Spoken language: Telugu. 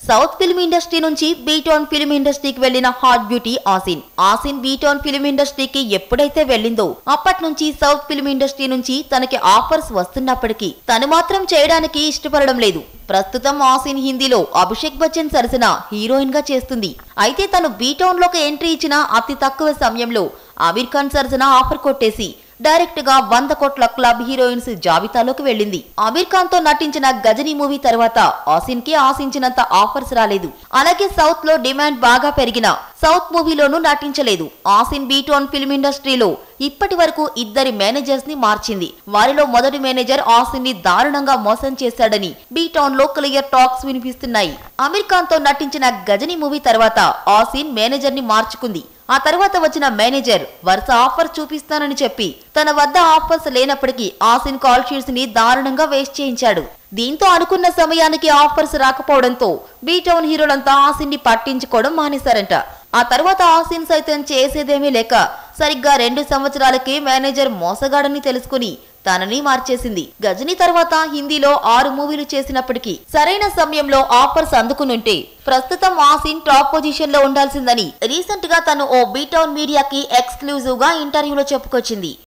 సౌత్ ఫిల్మ్ ఇండస్ట్రీ నుంచి బీటౌన్ ఫిల్మ్ ఇండస్ట్రీకి వెళ్లిన hot beauty Asin Asin B town film ఇండస్ట్రీకి ఎప్పుడైతే వెళ్ళిందో అప్పటి నుంచి సౌత్ ఫిల్మ్ ఇండస్ట్రీ నుంచి తనకి ఆఫర్స్ వస్తున్నప్పటికీ తను మాత్రం చేయడానికి ఇష్టపడడం లేదు ప్రస్తుతం ఆసిన్ హిందీలో అభిషేక్ బచ్చన్ సరసన హీరోయిన్ గా చేస్తుంది అయితే తను బీటౌన్ లోకి ఎంట్రీ ఇచ్చిన అతి తక్కువ సమయంలో అమీర్ ఖాన్ సరసన ఆఫర్ కొట్టేసి డైరెక్ట్ గా వంద కోట్ల క్లబ్ హీరోయిన్స్ జాబితాలోకి వెళ్ళింది అమీర్ ఖాన్ తో నటించిన గజనీ మూవీ తర్వాత ఆసిన్ కి ఆశించినంత ఆఫర్స్ రాలేదు అలాగే సౌత్ లో డిమాండ్ బాగా పెరిగిన సౌత్ మూవీలోనూ నటించలేదు ఆసిన్ బీటోన్ ఫిల్మ్ ఇండస్ట్రీలో ఇప్పటి వరకు ఇద్దరి మేనేజర్స్ ని మార్చింది వారిలో మొదటి మేనేజర్ ఆసిన్ ని దారుణంగా మోసం చేశాడని బీటౌన్ లో క్లియర్ టాక్స్ వినిపిస్తున్నాయి అమీర్ ఖాన్ తో నటించిన గజనీ మూవీ తర్వాత ఆసిన్ మేనేజర్ ని మార్చుకుంది ఆ తర్వాత వచ్చిన మేనేజర్ వరుస ఆఫర్ చూపిస్తానని చెప్పి తన వద్ద ఆఫర్స్ లేనప్పటికీ ఆసిన్ కాల్ షీట్స్ ని దారుణంగా వేస్ట్ చేయించాడు దీంతో అనుకున్న సమయానికి ఆఫర్స్ రాకపోవడంతో బీటౌన్ హీరోలంతా ఆసిన్ ని పట్టించుకోవడం మానేశారంట ఆ తర్వాత ఆసిన్ సైతం చేసేదేమీ లేక సరిగ్గా రెండు సంవత్సరాలకి మేనేజర్ మోసగాడని తెలుసుకుని తనని మార్చేసింది గజని తర్వాత హిందీలో ఆరు మూవీలు చేసినప్పటికీ సరైన సమయంలో ఆఫర్స్ అందుకునుంటే ప్రస్తుతం ఆసిన్ టాప్ పొజిషన్ లో ఉండాల్సిందని రీసెంట్ గా తను ఓ బీటౌన్ మీడియాకి ఎక్స్క్లూజివ్ గా ఇంటర్వ్యూలో చెప్పుకొచ్చింది